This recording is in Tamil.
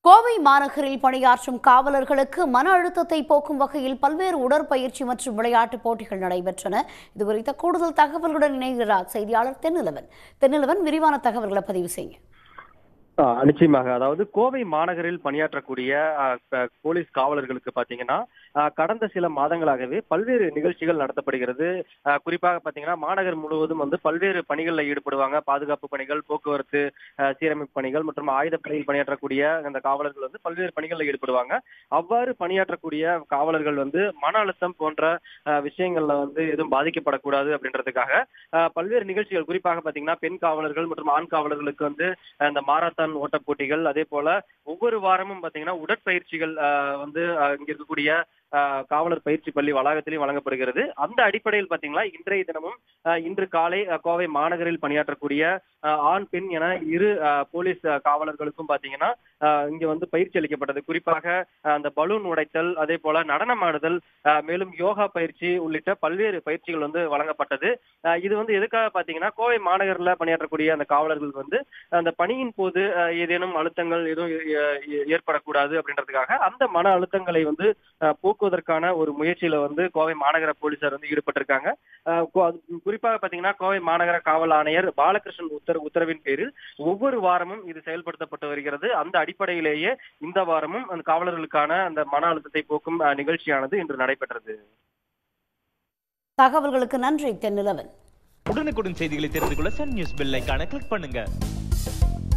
கோவை மாநகரில் பணியாற்றும் காவலர்களுக்கு மன அழுத்தத்தை போக்கும் வகையில் பல்வேறு உடற்பயிற்சி மற்றும் விளையாட்டுப் போட்டிகள் நடைபெற்றன இதுகுறித்த கூடுதல் தகவல்களுடன் இணைகிறார் செய்தியாளர் தென்னிலவன் தென்னிலவன் விரிவான தகவல்களை பதிவு செய்யுங்க ஆ, நிச்சயமாக அதாவது கோவை மாநகரில் பணியாற்றக்கூடிய ஆ, ப- போலீஸ் காவலர்களுக்கு பாத்தீங்கன்னா ஆ, கடந்த சில மாதங்களாகவே பல்வேறு நிகழ்ச்சிகள் நடத்தப்படுகிறது ஆ, குறிப்பாக பாத்தீங்கன்னா மாநகர் முழுவதும் வந்து பல்வேறு பணிகளில் ஈடுபடுவாங்க பாதுகாப்பு பணிகள் போக்குவரத்து ஆ, சீரமைப்பு பணிகள் மற்றும் ஆயுதப்படையில் பணியாற்றக்கூடிய அந்த காவலர்கள் வந்து பல்வேறு பணிகளில் ஈடுபடுவாங்க அவ்வாறு பணியாற்றக்கூடிய காவலர்கள் வந்து மன அழுத்தம் போன்ற ஆ, விஷயங்கள்ல வந்து எதுவும் பாதிக்கப்படக்கூடாது அப்படின்றதுக்காக ஆ, பல்வேறு நிகழ்ச்சிகள் குறிப்பாக பாத்தீங்கன்னா பெண் காவலர்கள் மற்றும் ஆண் காவலர்களுக்கு வந்து இந்த மாரத்தான் ஓட்டப் போட்டிகள் அதே போல ஒவ்வொரு வாரமும் பாத்தீங்கன்னா உடற்பயிற்சிகள் ஆஹ், வந்து ஆஹ், இங்க இருக்கக்கூடிய ஆஹ், காவலர் பயிற்சி பள்ளி வளாகத்திலையும் வழங்கப்படுகிறது அந்த அடிப்படையில் பாத்தீங்கன்னா இன்றைய தினமும் ஆஹ், இன்று காலை ஆஹ், கோவை மாநகரில் பணியாற்றக்கூடிய ஆஹ், ஆண் பெண் என இரு ஆஹ், போலீஸ் ஆஹ், காவலர்களுக்கும் பாத்தீங்கன்னா ஆஹ், இங்க வந்து பயிற்சி அளிக்கப்பட்டது குறிப்பாக ஆஹ், அந்த பலூன் உடைத்தல் அதே போல நடனம் ஆடுதல் ஆஹ், மேலும் யோகா பயிற்சி உள்ளிட்ட பல்வேறு பயிற்சிகள் வந்து வழங்கப்பட்டது ஆஹ், இது வந்து எதுக்காக பாத்தீங்கன்னா கோவை மாநகர்ல பணியாற்றக்கூடிய அந்த காவலர்கள் வந்து அந்த பணியின் போது அஹ், ஏதேனும் அழுத்தங்கள் எதுவும் ஏ- ஏ- ஏற்படக்கூடாது அப்படின்றதுக்காக அந்த மன அழுத்தங்களை வந்து அஹ், போக்குவதற்கான ஒரு முயற்சியில வந்து கோவை மாநகர போலீசார் வந்து ஈடுபட்டிருக்காங்க அஹ், கொ- அது குறிப்பாக பாத்தீங்கன்னா கோவை மாநகர காவல் ஆணையர் பாலகிருஷ்ணன் உத்தரவு உத்தரவின் பேரில் ஒவ்வொரு வாரமும் இது செயல்படுத்தப்பட்டு வருகிறது அந்த அடிப்படையிலேயே இந்த வாரமும் அந்த காவலர்களுக்கான அந்த மன அழுத்தத்தை போக்கும் அஹ், நிகழ்ச்சியானது இன்று நடைபெற்றது தகவல்களுக்கு நன்றி தென்னிலவன் உடனுக்குடன் செய்திகளை தெரிந்து கொள்ள சன் நியூஸ் பெல் ஐகானை கிளிக் பண்ணுங்க